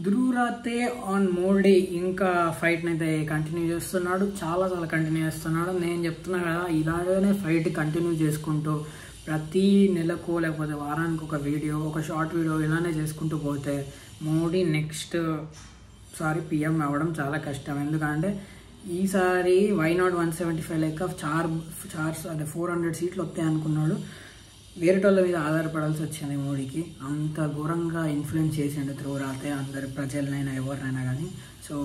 ధ్రువరాతే on Modi ఇంకా ఫైట్ని అయితే continue చేస్తున్నాడు చాలా చాలా కంటిన్యూ చేస్తున్నాడు నేను చెప్తున్నా కదా ఇలాగనే ఫైట్ కంటిన్యూ చేసుకుంటూ ప్రతి నెలకు లేకపోతే వారానికి ఒక వీడియో ఒక షార్ట్ వీడియో ఇలానే చేసుకుంటూ పోతే మోడీ నెక్స్ట్ సారి పిఎం అవ్వడం చాలా కష్టం ఎందుకంటే ఈసారి why not one seventy five లెక్క చార్ చార్ అంటే ఫోర్ హండ్రెడ్ సీట్లు వస్తాయి అనుకున్నాడు వేరేటోళ్ళ మీద ఆధారపడాల్సి వచ్చింది మోడీకి అంత ఘోరంగా ఇన్ఫ్లుయెన్స్ చేసిండు త్రూ రాతే అందరి ప్రజలనైనా ఎవరినైనా కానీ so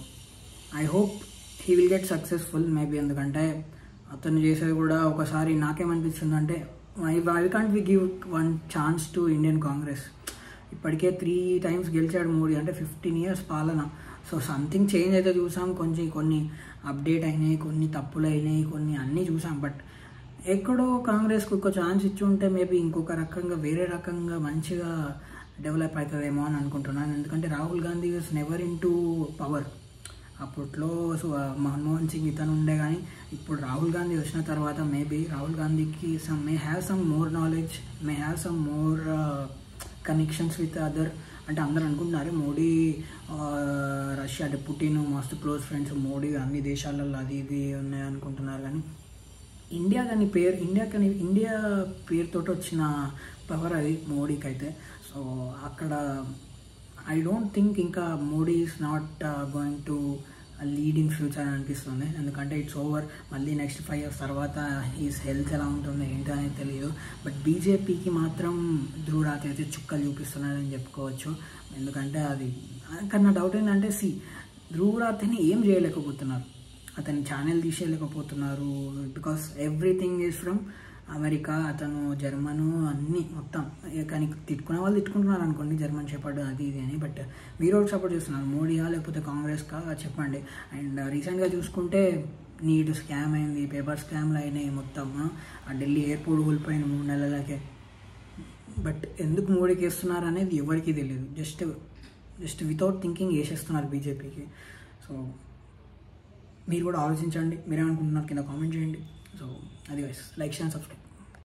I hope he will get successful maybe ఎందుకంటే అతను చేసేది కూడా ఒకసారి నాకేమనిపిస్తుంది అంటే I I can't we give one chance to Indian Congress ఇప్పటికే త్రీ టైమ్స్ గెలిచాడు మోడీ అంటే ఫిఫ్టీన్ ఇయర్స్ పాలన సో సంథింగ్ చేంజ్ అయితే చూసాం కొంచెం కొన్ని అప్డేట్ అయినాయి కొన్ని తప్పులు అయినాయి కొన్ని అన్నీ చూసాం బట్ ఎక్కడో కాంగ్రెస్కి ఒక ఛాన్స్ ఇచ్చి ఉంటే మేబీ ఇంకొక రకంగా వేరే రకంగా మంచిగా డెవలప్ అవుతుందేమో అని అనుకుంటున్నాను ఎందుకంటే Rahul Gandhi was never into power అప్పట్లో సో మన్మోహన్ సింగ్ ఇతను ఉండే కానీ ఇప్పుడు రాహుల్ గాంధీ వచ్చిన తర్వాత మేబీ రాహుల్ గాంధీకి some may have some more knowledge may have some more connections with other అంటే అందరు అనుకుంటున్నారు మోడీ ఆ, రష్యా అంటే పుటిన్ మస్తు క్లోజ్ ఫ్రెండ్స్ మోడీ అన్ని దేశాలలో అది ఇది ఉన్నాయి అనుకుంటున్నారు కానీ ఇండియా కానీ పేరు ఇండియా కానీ ఇండియా పేరుతో వచ్చిన పవర్ అది మోడీకి అయితే సో అక్కడ ఐ డోంట్ థింక్ ఇంకా Modi is not going to lead in future అని అనిపిస్తుంది ఎందుకంటే ఇట్స్ ఓవర్ మళ్ళీ నెక్స్ట్ ఫైవ్ ఇయర్స్ తర్వాత ఈస్ హెల్త్ ఎలా ఉంటుంది ఏంటి అనేది తెలియదు బట్ బీజేపీకి మాత్రం ధ్రువరాతి అయితే చుక్కలు చూపిస్తున్నారని చెప్పుకోవచ్చు ఎందుకంటే అది కానీ నా డౌట్ ఏంటంటే సి ధ్రువరాతిని ఏం చేయలేకపోతున్నారు అతని ఛానల్ తీసేయలేకపోతున్నారు because everything is from America అతను జర్మను అన్నీ మొత్తం ఇక కానీ తిట్టుకునే వాళ్ళు తిట్టుకుంటున్నారు అనుకోండి జర్మన్ చెప్పాడు అది ఇది అని బట్ మీరు ఒకటి సపోర్ట్ చేస్తున్నారు మోడీయా లేకపోతే కాంగ్రెస్కా చెప్పండి అండ్ రీసెంట్గా చూసుకుంటే నీట్ స్కామ్ అయింది పేపర్ స్కామ్లు అయినాయి మొత్తం ఆ ఢిల్లీ ఎయిర్పోర్ట్ కూలిపోయిన మూడు నెలలకే బట్ ఎందుకు మోడీకి వేస్తున్నారు అనేది ఎవరికీ తెలియదు జస్ట్ జస్ట్ వితౌట్ థింకింగ్ వేసేస్తున్నారు బీజేపీకి సో మీరు కూడా ఆలోచించండి మీరేమనుకుంటున్నారు కింద కామెంట్ చేయండి సో అది వైస్ లైక్ షేర్ సబ్స్క్రైబ్